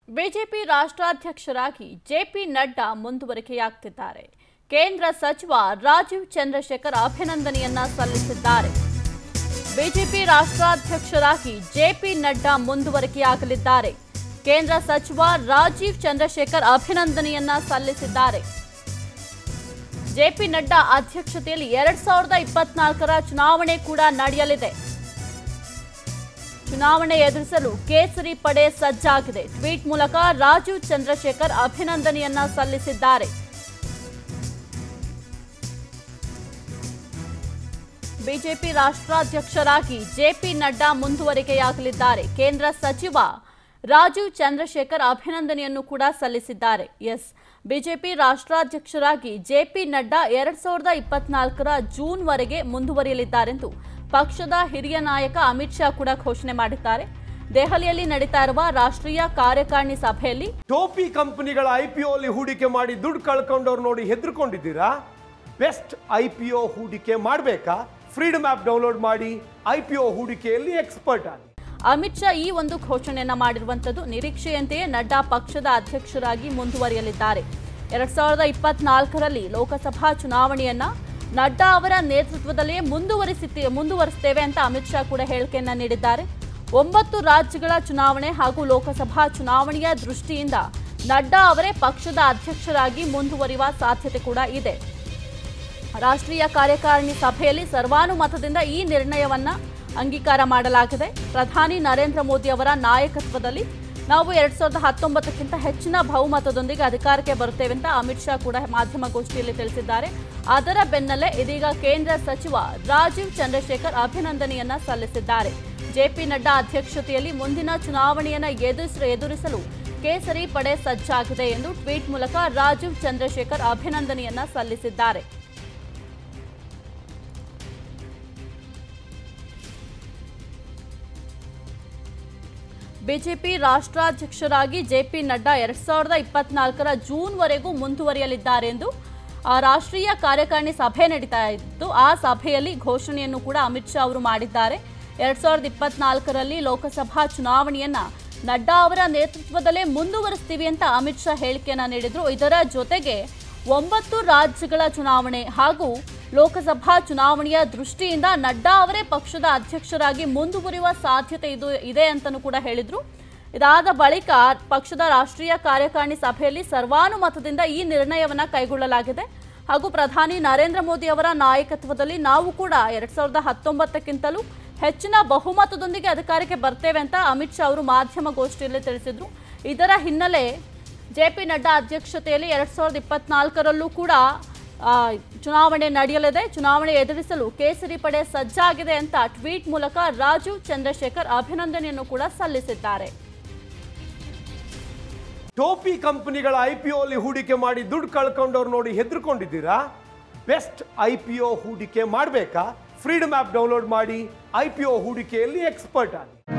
BJP ರಾಷ್ಟ್ರಾಧ್ಯಕ್ಷರಾಗಿ ಜೆಪಿ ನಡ್ಡಾ ಮುಂದುವರಿಕೆಯಾಗ್ತಿದ್ದಾರೆ ಕೇಂದ್ರ ಸಚಿವ ರಾಜೀವ್ ಚಂದ್ರಶೇಖರ್ ಅಭಿನಂದನೆಯನ್ನ ಸಲ್ಲಿಸಿದ್ದಾರೆ ಬಿಜೆಪಿ ರಾಷ್ಟ್ರಾಧ್ಯಕ್ಷರಾಗಿ ಜೆಪಿ ನಡ್ಡಾ ಮುಂದುವರಿಕೆಯಾಗಲಿದ್ದಾರೆ ಕೇಂದ್ರ ಸಚಿವ ರಾಜೀವ್ ಚಂದ್ರಶೇಖರ್ ಅಭಿನಂದನೆಯನ್ನ ಸಲ್ಲಿಸಿದ್ದಾರೆ ಜೆಪಿ ನಡ್ಡಾ ಅಧ್ಯಕ್ಷತೆಯಲ್ಲಿ ಎರಡ್ ಸಾವಿರದ ಇಪ್ಪತ್ನಾಲ್ಕರ ಚುನಾವಣೆ ಕೂಡ ನಡೆಯಲಿದೆ ಚುನಾವಣೆ ಎದುರಿಸಲು ಕೇಸರಿ ಪಡೆ ಸಜ್ಜಾಗಿದೆ ಟ್ವೀಟ್ ಮೂಲಕ ರಾಜೀವ್ ಚಂದ್ರಶೇಖರ್ ಅಭಿನಂದನೆಯನ್ನ ಸಲ್ಲಿಸಿದ್ದಾರೆ ಬಿಜೆಪಿ ರಾಷ್ಟ್ರಾಧ್ಯಕ್ಷರಾಗಿ ಜೆಪಿ ನಡ್ಡಾ ಮುಂದುವರಿಕೆಯಾಗಲಿದ್ದಾರೆ ಕೇಂದ್ರ ಸಚಿವ ರಾಜೀವ್ ಚಂದ್ರಶೇಖರ್ ಅಭಿನಂದನೆಯನ್ನು ಕೂಡ ಸಲ್ಲಿಸಿದ್ದಾರೆ ಎಸ್ ಬಿಜೆಪಿ ರಾಷ್ಟ್ರಾಧ್ಯಕ್ಷರಾಗಿ ಜೆಪಿ ನಡ್ಡಾ ಎರಡ್ ಸಾವಿರದ ಇಪ್ಪತ್ನಾಲ್ಕರ ಜೂನ್ವರೆಗೆ ಮುಂದುವರಿಯಲಿದ್ದಾರೆಂದು ಪಕ್ಷದ ಹಿರಿಯ ನಾಯಕ ಅಮಿತ್ ಶಾ ಕೂಡ ಘೋಷಣೆ ಮಾಡಿದ್ದಾರೆ ದೆಹಲಿಯಲ್ಲಿ ನಡೀತಾ ಇರುವ ರಾಷ್ಟ್ರೀಯ ಕಾರ್ಯಕಾರಿಣಿ ಸಭೆಯಲ್ಲಿ ಟೋಪಿ ಕಂಪನಿಗಳ ಐ ಪಿ ಅಲ್ಲಿ ಹೂಡಿಕೆ ಮಾಡಿ ದುಡ್ಡು ಕಳ್ಕೊಂಡವ್ರು ನೋಡಿ ಹೆದರ್ಕೊಂಡಿದ್ದೀರಾ ಬೆಸ್ಟ್ ಐ ಪಿ ಒ ಹೂಡಿಕೆ ಮಾಡಬೇಕಾ ಫ್ರೀಡಮ್ ಆ್ಯಪ್ ಡೌನ್ಲೋಡ್ ಮಾಡಿ ಐ ಪಿ ಒ ಹೂಡಿಕೆಯಲ್ಲಿ ಎಕ್ಸ್ಪರ್ಟ್ ಆಗಿ ಅಮಿತ್ ಶಾ ಈ ಒಂದು ಘೋಷಣೆಯನ್ನ ಮಾಡಿರುವಂತದ್ದು ನಿರೀಕ್ಷೆಯಂತೆಯೇ ನಡ್ಡಾ ಪಕ್ಷದ ಅಧ್ಯಕ್ಷರಾಗಿ ಮುಂದುವರಿಯಲಿದ್ದಾರೆ ಎರಡ್ ಸಾವಿರದ ಇಪ್ಪತ್ನಾಲ್ಕರಲ್ಲಿ ಲೋಕಸಭಾ ಚುನಾವಣೆಯನ್ನ ನಡ್ಡಾ ಅವರ ನೇತೃತ್ವದಲ್ಲೇ ಮುಂದುವರಿಸಿ ಮುಂದುವರಿಸ್ತೇವೆ ಅಂತ ಅಮಿತ್ ಶಾ ಕೂಡ ಹೇಳಿಕೆಯನ್ನ ನೀಡಿದ್ದಾರೆ ಒಂಬತ್ತು ರಾಜ್ಯಗಳ ಚುನಾವಣೆ ಹಾಗೂ ಲೋಕಸಭಾ ಚುನಾವಣೆಯ ದೃಷ್ಟಿಯಿಂದ ನಡ್ಡಾ ಅವರೇ ಪಕ್ಷದ ಅಧ್ಯಕ್ಷರಾಗಿ ಮುಂದುವರಿಯುವ ಸಾಧ್ಯತೆ ಕೂಡ ಇದೆ ರಾಷ್ಟ್ರೀಯ ಕಾರ್ಯಕಾರಿಣಿ ಸಭೆಯಲ್ಲಿ ಸರ್ವಾನುಮತದಿಂದ ಈ ನಿರ್ಣಯವನ್ನ ಅಂಗೀಕಾರ ಮಾಡಲಾಗಿದೆ ಪ್ರಧಾನಿ ನರೇಂದ್ರ ಮೋದಿ ಅವರ ನಾಯಕತ್ವದಲ್ಲಿ ನಾವು ಎರಡ್ ಸಾವಿರದ ಹತ್ತೊಂಬತ್ತಕ್ಕಿಂತ ಹೆಚ್ಚಿನ ಬಹುಮತದೊಂದಿಗೆ ಅಧಿಕಾರಕ್ಕೆ ಬರುತ್ತೇವೆ ಅಂತ ಅಮಿತ್ ಶಾ ಕೂಡ ಮಾಧ್ಯಮಗೋಷ್ಠಿಯಲ್ಲಿ ತಿಳಿಸಿದ್ದಾರೆ ಅದರ ಬೆನ್ನಲ್ಲೇ ಇದೀಗ ಕೇಂದ್ರ ಸಚಿವ ರಾಜೀವ್ ಚಂದ್ರಶೇಖರ್ ಅಭಿನಂದನೆಯನ್ನ ಸಲ್ಲಿಸಿದ್ದಾರೆ ಜೆಪಿ ನಡ್ಡಾ ಅಧ್ಯಕ್ಷತೆಯಲ್ಲಿ ಮುಂದಿನ ಚುನಾವಣೆಯನ್ನ ಎದುರಿಸ ಎದುರಿಸಲು ಕೇಸರಿ ಪಡೆ ಸಜ್ಜಾಗಿದೆ ಎಂದು ಟ್ವೀಟ್ ಮೂಲಕ ರಾಜೀವ್ ಚಂದ್ರಶೇಖರ್ ಅಭಿನಂದನೆಯನ್ನ ಸಲ್ಲಿಸಿದ್ದಾರೆ ಬಿಜೆಪಿ ರಾಷ್ಟ್ರಾಧ್ಯಕ್ಷರಾಗಿ ಜೆಪಿ ನಡ್ಡಾ ಎರಡ್ ಸಾವಿರದ ಇಪ್ಪತ್ನಾಲ್ಕರ ಜೂನ್ವರೆಗೂ ಮುಂದುವರಿಯಲಿದ್ದಾರೆ ಎಂದು ಆ ರಾಷ್ಟ್ರೀಯ ಕಾರ್ಯಕಾರಿಣಿ ಸಭೆ ನಡೀತಾ ಇದ್ದು ಆ ಸಭೆಯಲ್ಲಿ ಘೋಷಣೆಯನ್ನು ಕೂಡ ಅಮಿತ್ ಶಾ ಅವರು ಮಾಡಿದ್ದಾರೆ ಎರಡ್ ಸಾವಿರದ ಇಪ್ಪತ್ನಾಲ್ಕರಲ್ಲಿ ಲೋಕಸಭಾ ಚುನಾವಣೆಯನ್ನ ನಡ್ಡಾ ಅವರ ನೇತೃತ್ವದಲ್ಲೇ ಮುಂದುವರಿಸ್ತೀವಿ ಅಂತ ಅಮಿತ್ ಶಾ ಹೇಳಿಕೆಯನ್ನ ನೀಡಿದ್ರು ಇದರ ಜೊತೆಗೆ ಒಂಬತ್ತು ರಾಜ್ಯಗಳ ಚುನಾವಣೆ ಹಾಗೂ ಲೋಕಸಭಾ ಚುನಾವಣೆಯ ದೃಷ್ಟಿಯಿಂದ ನಡ್ಡಾ ಅವರೇ ಪಕ್ಷದ ಅಧ್ಯಕ್ಷರಾಗಿ ಮುಂದುವರಿಯುವ ಸಾಧ್ಯತೆ ಇದು ಇದೆ ಅಂತಲೂ ಕೂಡ ಹೇಳಿದ್ರು ಇದಾದ ಬಳಿಕ ಪಕ್ಷದ ರಾಷ್ಟ್ರೀಯ ಕಾರ್ಯಕಾರಿಣಿ ಸಭೆಯಲ್ಲಿ ಸರ್ವಾನುಮತದಿಂದ ಈ ನಿರ್ಣಯವನ್ನ ಕೈಗೊಳ್ಳಲಾಗಿದೆ ಹಾಗೂ ಪ್ರಧಾನಿ ನರೇಂದ್ರ ಮೋದಿ ಅವರ ನಾಯಕತ್ವದಲ್ಲಿ ನಾವು ಕೂಡ ಎರಡ್ ಸಾವಿರದ ಹತ್ತೊಂಬತ್ತಕ್ಕಿಂತಲೂ ಹೆಚ್ಚಿನ ಬಹುಮತದೊಂದಿಗೆ ಅಧಿಕಾರಕ್ಕೆ ಬರ್ತೇವೆ ಅಂತ ಅಮಿತ್ ಶಾ ಅವರು ಮಾಧ್ಯಮಗೋಷ್ಠಿಯಲ್ಲಿ ತಿಳಿಸಿದ್ರು ಇದರ ಹಿನ್ನೆಲೆ ಜೆ ಪಿ ನಡ್ಡಾ ಅಧ್ಯಕ್ಷತೆಯಲ್ಲಿ ಎರಡ್ ಸಾವಿರದ ಇಪ್ಪತ್ನಾಲ್ಕರಲ್ಲೂ ಕೂಡ ಆ, ಚುನಾವಣೆ ನಡೆಯಲಿದೆ ಚುನಾವಣೆ ಎದುರಿಸಲು ಕೇಸರಿ ಪಡೆ ಸಜ್ಜಾಗಿದೆ ಅಂತ ಟ್ವೀಟ್ ಮೂಲಕ ರಾಜೀವ್ ಚಂದ್ರಶೇಖರ್ ಅಭಿನಂದನೆಯನ್ನು ಕೂಡ ಸಲ್ಲಿಸಿದ್ದಾರೆ ಟೋಪಿ ಕಂಪನಿಗಳ ಐ ಪಿ ಅಲ್ಲಿ ಹೂಡಿಕೆ ಮಾಡಿ ದುಡ್ಡು ಕಳ್ಕೊಂಡವ್ರು ನೋಡಿ ಹೆದರ್ಕೊಂಡಿದ್ದೀರಾ ಬೆಸ್ಟ್ ಐ ಪಿ ಒ ಹೂಡಿಕೆ ಮಾಡಬೇಕಾ ಫ್ರೀಡಮ್ ಆ್ಯಪ್ ಡೌನ್ಲೋಡ್ ಮಾಡಿ ಐ ಪಿ ಒ ಹೂಡಿಕೆಯಲ್ಲಿ ಎಕ್ಸ್ಪರ್ಟ್ ಆಗಿ